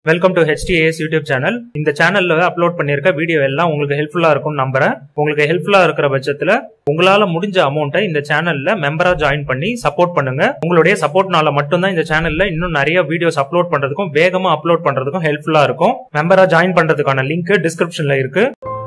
welcome to HTAS YouTube channel இந்த சேனல்ல upload பண்ணிருக்க வீடியோ எல்லாம் உங்களுக்கு ஹெல்ப்ஃபுல்லா இருக்கும்னு நம்புறேன் உங்களுக்கு ஹெல்ப்ஃபுல்லா இருக்கிற பட்சத்துல உங்களால முடிஞ்ச அமௌண்ட்டை இந்த சேனல்ல மெம்பரா ஜாயின் பண்ணி சப்போர்ட் பண்ணுங்க உங்களுடைய சப்போர்ட்னால மட்டும்தான் இந்த சேனல்ல இன்னும் நிறைய வீடியோஸ் அப்லோட் பண்றதுக்கும் வேகமா அப்லோட் பண்றதுக்கும் ஹெல்ப்ஃபுல்லா இருக்கும் மெம்பரா ஜாயின் பண்றதுக்கான லிங்க் டிஸ்கிரிப்ஷன்ல இருக்கு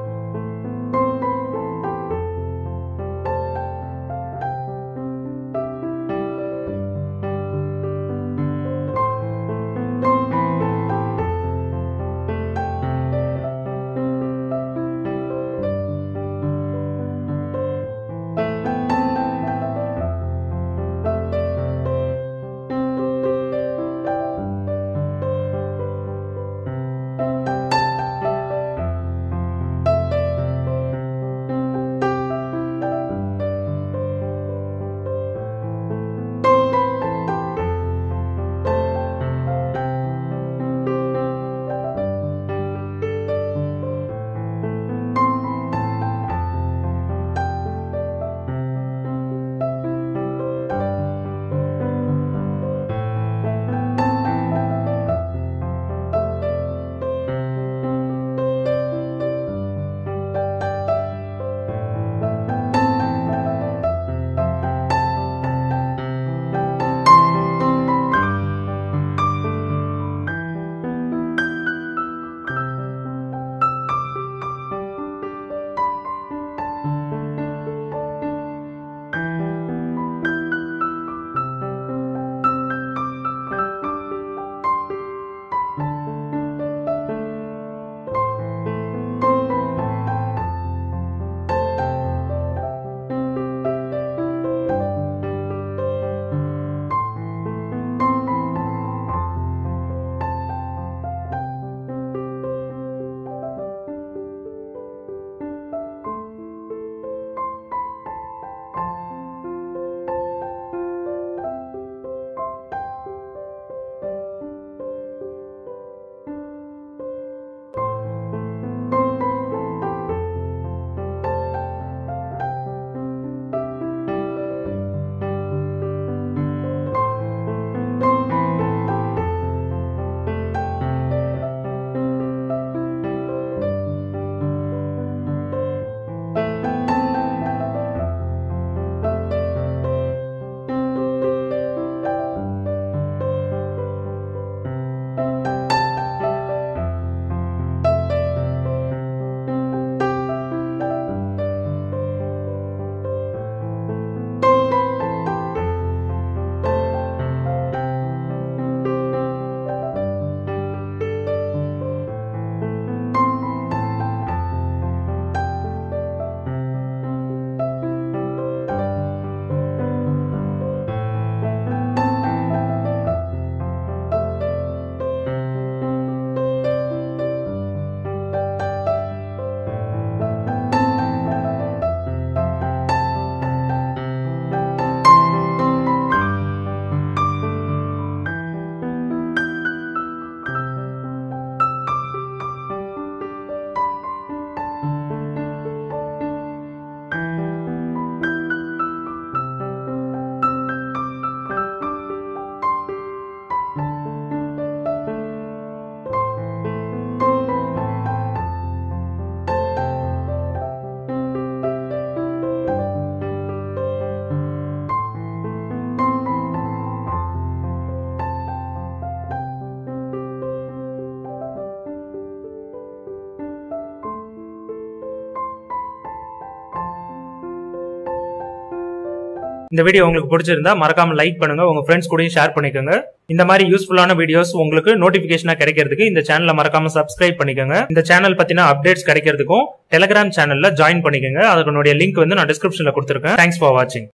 இந்த வீடியோ உங்களுக்கு பிடிச்சிருந்தா மறக்காம லைக் பண்ணுங்க உங்க ஃப்ரெண்ட்ஸ் கூடயும் ஷேர் பண்ணிக்கோங்க இந்த மாதிரி யூஸ்ஃபுல்லான வீடியோஸ் உங்களுக்கு நோட்டிபிகேஷனா கிடைக்கிறதுக்கு இந்த சேனலை மறக்காம சப்ஸ்கிரைப் பண்ணிக்கோங்க இந்த சேனல் பத்தின அப்டேட்ஸ் கிடைக்கிறதுக்கும் டெலிகிராம் சேனல்ல ஜாயின் பண்ணிக்கோங்க அதனுடைய லிங்க் வந்து நான் டிஸ்கிரிப்ஷன்ல கொடுத்துருக்கேன் தேங்க்ஸ் ஃபார் வாட்சிங்